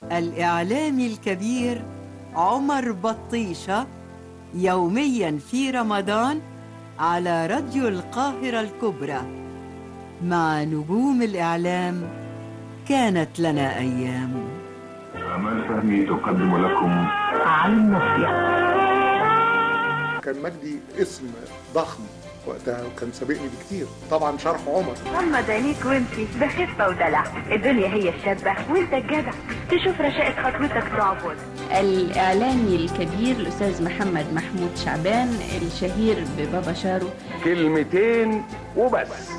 الإعلامي الكبير عمر بطيشة يوميا في رمضان على راديو القاهرة الكبرى مع نجوم الإعلام كانت لنا أيام أمال فهمي تقدم لكم على النصيحة كان مجدي اسم ضخم وقتها وكان سابقني بكتير طبعا شرح عمر غمض عينيك وامشي ده خفة ودلع الدنيا هي الشابة وانت الجدع تشوف رشاقة خطوتك تعبد الإعلامي الكبير الأستاذ محمد محمود شعبان الشهير ببابا شارو كلمتين وبس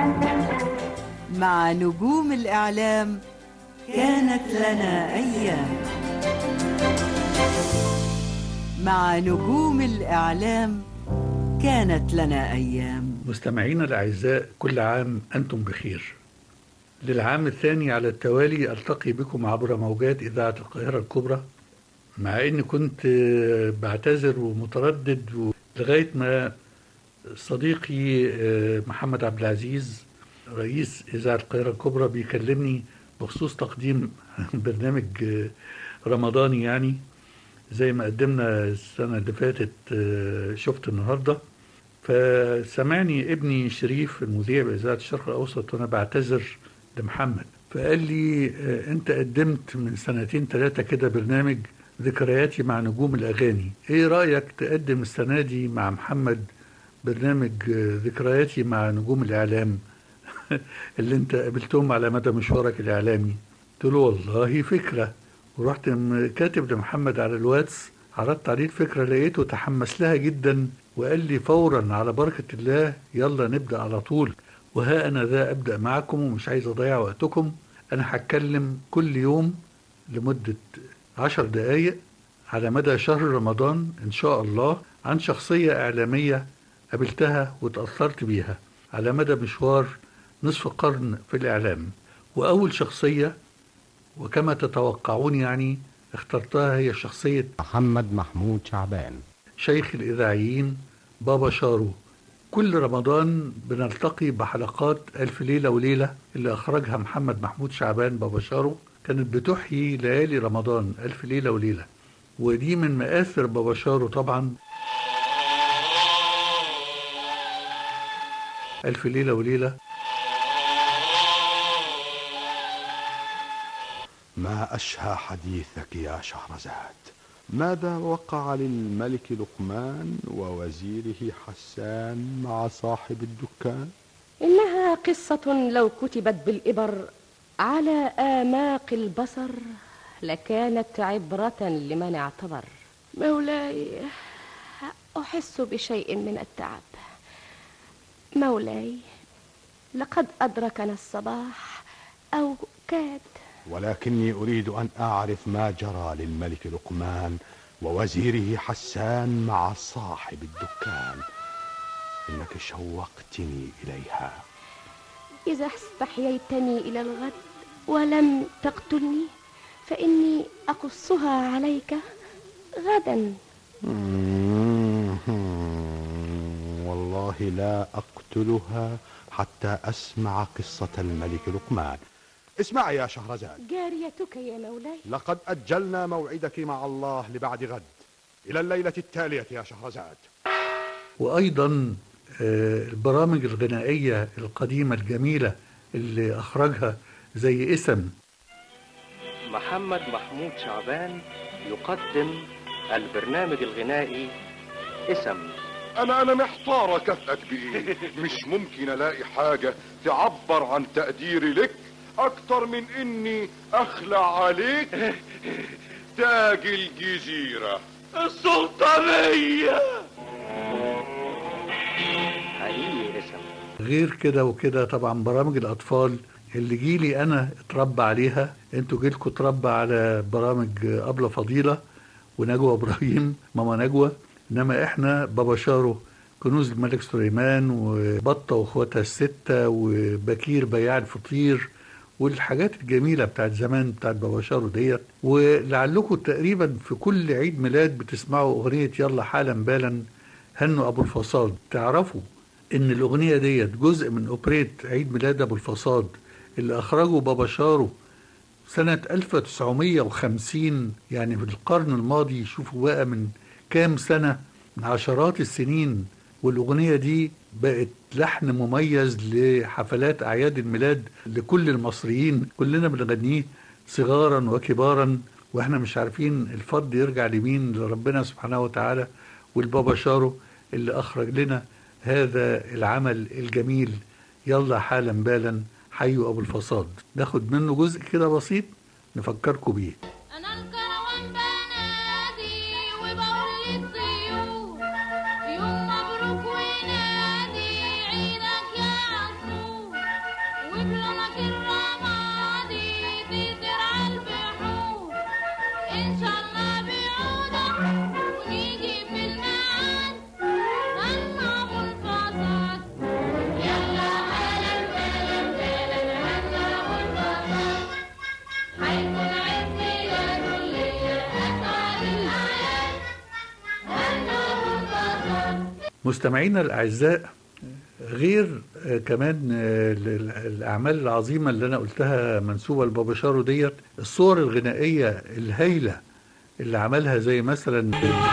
مع نجوم الإعلام كانت لنا أيام مع نجوم الإعلام كانت لنا أيام مستمعينا الأعزاء كل عام أنتم بخير للعام الثاني على التوالي ألتقي بكم عبر موجات إذاعة القاهرة الكبرى مع أني كنت بعتذر ومتردد لغاية ما صديقي محمد عبد العزيز رئيس إذاعة القاهرة الكبرى بيكلمني بخصوص تقديم برنامج رمضاني يعني زي ما قدمنا السنة اللي فاتت شفت النهاردة فسمعني ابني شريف المذيع بإذاعة الشرق الأوسط وأنا بعتذر لمحمد فقال لي أنت قدمت من سنتين ثلاثة كده برنامج ذكرياتي مع نجوم الأغاني إيه رأيك تقدم السنة دي مع محمد برنامج ذكرياتي مع نجوم الإعلام اللي أنت قابلتهم على مدى مشوارك الإعلامي قلت له والله فكرة ورحت كاتب لمحمد على الواتس عرضت عليه الفكرة لقيته تحمس لها جدا وقال لي فورا على بركة الله يلا نبدأ على طول وها أنا ذا أبدأ معكم ومش عايز أضيع وقتكم أنا هتكلم كل يوم لمدة عشر دقايق على مدى شهر رمضان إن شاء الله عن شخصية إعلامية قابلتها وتأثرت بيها على مدى مشوار نصف قرن في الإعلام وأول شخصية وكما تتوقعون يعني اخترتها هي شخصية محمد محمود شعبان شيخ الإذاعيين بابا شارو كل رمضان بنلتقي بحلقات ألف ليلة وليلة اللي أخرجها محمد محمود شعبان بابا شارو كانت بتحيي ليالي رمضان ألف ليلة وليلة ودي من مآثر بابا شارو طبعا ألف ليلة وليلة ما أشهى حديثك يا شهرزاد ماذا وقع للملك لقمان ووزيره حسان مع صاحب الدكان إنها قصة لو كتبت بالإبر على آماق البصر لكانت عبرة لمن اعتبر مولاي أحس بشيء من التعب مولاي لقد أدركنا الصباح أو كاد ولكني أريد أن أعرف ما جرى للملك لقمان ووزيره حسان مع صاحب الدكان إنك شوقتني إليها إذا استحييتني إلى الغد ولم تقتلني فإني أقصها عليك غدا والله لا أقتلها حتى أسمع قصة الملك لقمان اسمعي يا شهرزاد جاريتك يا مولاي لقد أجلنا موعدك مع الله لبعد غد إلى الليلة التالية يا شهرزاد وأيضا البرامج الغنائية القديمة الجميلة اللي أخرجها زي اسم محمد محمود شعبان يقدم البرنامج الغنائي اسم انا انا محتار اكافئك بايه مش ممكن الاقي حاجة تعبر عن تقديري لك اكتر من اني اخلع عليك تاج الجزيرة السلطانية حقيقي اسم غير كده وكده طبعا برامج الأطفال اللي جيلي أنا اتربى عليها انتوا جيلكوا اتربى على برامج أبلة فضيلة ونجوى إبراهيم ماما نجوى إنما إحنا بابا شارو كنوز الملك سليمان وبطة وإخواتها الستة وبكير بياع الفطير والحاجات الجميلة بتاعت زمان بتاعت بابا شارو ديت ولعلكم تقريبا في كل عيد ميلاد بتسمعوا أغنية يلا حالا بالا هنوا أبو الفصاد تعرفوا إن الأغنية ديت جزء من أوبريت عيد ميلاد أبو الفصاد اللي أخرجه بابا شارو سنة 1950 يعني في القرن الماضي شوفوا بقى من كام سنة من عشرات السنين والأغنية دي بقت لحن مميز لحفلات أعياد الميلاد لكل المصريين كلنا بنغنيه صغارا وكبارا واحنا مش عارفين الفضل يرجع لمين لربنا سبحانه وتعالى والبابا شارو اللي أخرج لنا هذا العمل الجميل يلا حالا بالا حي أبو الفصاد ناخد منه جزء كده بسيط نفكركم بيه أنا الكروان بنادي وبقول للطيور يوم مبروك ونادي عيدك يا عصفور وبلونك الرمادي تطير عالبحور إن شاء الله بعودك ونيجي في الميعاد غنى أبو الفصاد يلا هلا هلا هلا هلا أبو الفصاد حيكون عيد ميلاده اللي أسعد الأعياد غنى أبو الفصاد مستمعينا الأعزاء غير آه، كمان آه، ال- ال- الأعمال العظيمة اللي أنا قلتها منسوبة لبابا شارو ديت الصور الغنائية الهايلة اللي عملها زي مثلا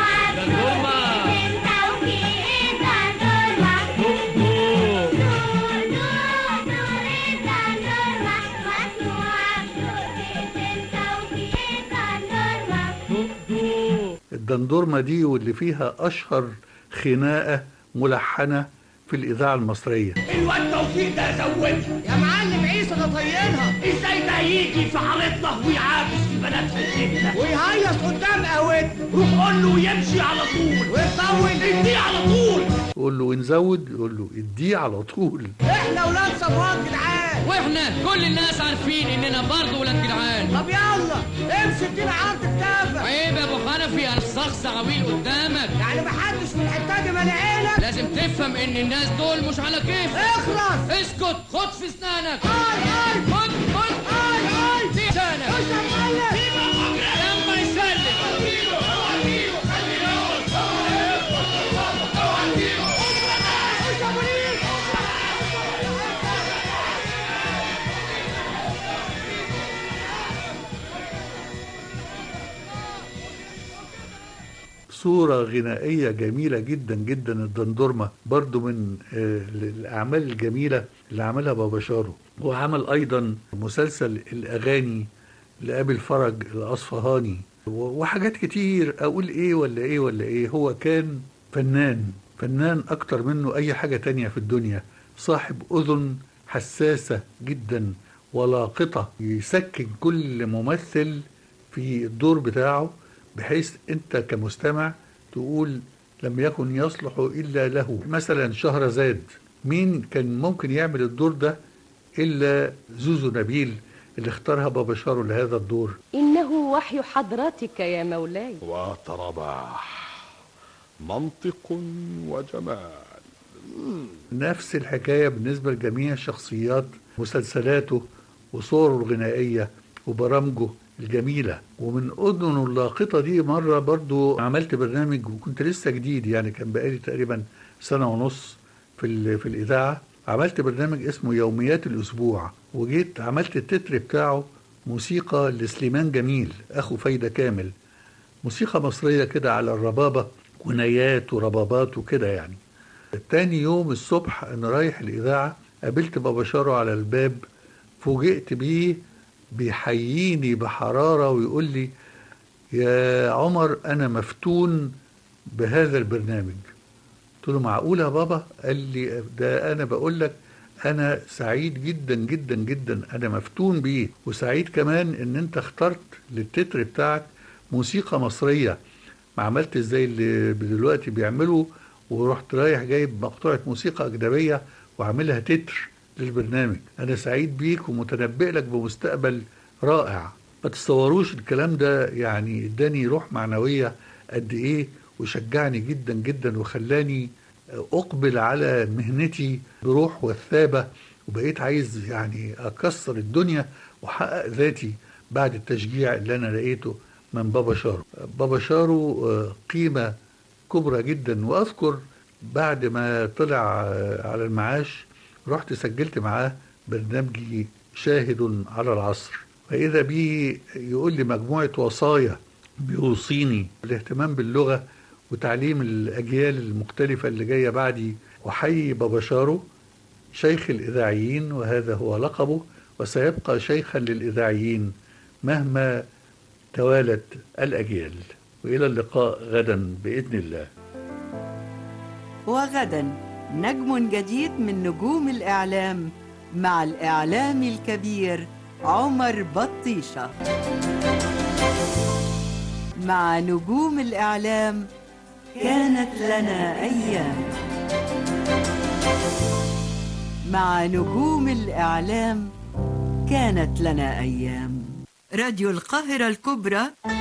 الدندورمة دي واللي فيها أشهر خناقة ملحنة في الإذاعة المصرية الواد توفيق ده زوجها يا معلم عيسى ده طينها ازاي ده يجي في حارتنا ويعاكس في بنات حتتنا ويهيص قدام قهوتنا روح قول له يمشي على طول ويطول اديه على طول يقول له ونزود يقول له اديه على طول احنا ولاد صفوات جدعان واحنا كل الناس عارفين اننا برضه ولاد جدعان طب يلا امشي ادينا عرض كتافك عيب يا ابو حنفي انا الشخص عويل قدامك يعني محدش من الحته دي مالي عينك لازم تفهم ان الناس دول مش على كيف اخلص اسكت خد في اسنانك اي اي خد خد اي اي في لسانك خش يا معلم لما يسلم صورة غنائية جميلة جدا جدا الدندورمة برضو من آه، الأعمال الجميلة اللي عملها بابا شارو وعمل أيضا مسلسل الأغاني لأبي الفرج الأصفهاني و- وحاجات كتير أقول إيه ولا إيه ولا إيه هو كان فنان فنان أكتر منه أي حاجة تانية في الدنيا صاحب أذن حساسة جدا ولاقطة يسكن كل ممثل في الدور بتاعه بحيث انت كمستمع تقول لم يكن يصلح الا له مثلا شهرزاد مين كان ممكن يعمل الدور ده الا زوزو نبيل اللي اختارها بابا شارو لهذا الدور إنه وحي حضرتك يا مولاي وترباح منطق وجمال نفس الحكاية بالنسبة لجميع شخصيات مسلسلاته وصوره الغنائية وبرامجه الجميلة ومن أذنه اللاقطة دي مرة برضو عملت برنامج وكنت لسه جديد يعني كان بقالي تقريبا سنة ونص في, ال- في الإذاعة عملت برنامج اسمه يوميات الأسبوع وجيت عملت التتر بتاعه موسيقى لسليمان جميل أخو فايدة كامل موسيقى مصرية كده على الربابة ونيات وربابات وكده يعني تاني يوم الصبح انا رايح الاذاعه قابلت بابا شارو على الباب فوجئت بيه بيحييني بحراره ويقول لي يا عمر انا مفتون بهذا البرنامج قلت له معقوله يا بابا قال لي ده انا بقول لك انا سعيد جدا جدا جدا انا مفتون بيه وسعيد كمان ان انت اخترت للتتر بتاعك موسيقى مصريه ما عملت زي اللي دلوقتي بيعملوا ورحت رايح جايب مقطوعة موسيقى أجنبية وعاملها تتر للبرنامج أنا سعيد بيك ومتنبئ لك بمستقبل رائع ما تتصوروش الكلام ده يعني اداني روح معنوية قد إيه وشجعني جدا جدا وخلاني أقبل على مهنتي بروح وثابة وبقيت عايز يعني أكسر الدنيا وأحقق ذاتي بعد التشجيع اللي أنا لقيته من بابا شارو بابا شارو آه، قيمة كبرى جدا واذكر بعد ما طلع آه، على المعاش رحت سجلت معاه برنامجي شاهد على العصر فإذا بيه يقول لي مجموعة وصايا بيوصيني بالاهتمام باللغة وتعليم الأجيال المختلفة اللي جاية بعدي وحي بابا شارو شيخ الإذاعيين وهذا هو لقبه وسيبقى شيخا للإذاعيين مهما توالت الأجيال وإلى اللقاء غدا بإذن الله وغدا نجم جديد من نجوم الإعلام مع الإعلامي الكبير عمر بطيشة مع نجوم الإعلام كانت لنا أيام مع نجوم الإعلام كانت لنا أيام راديو القاهرة الكبرى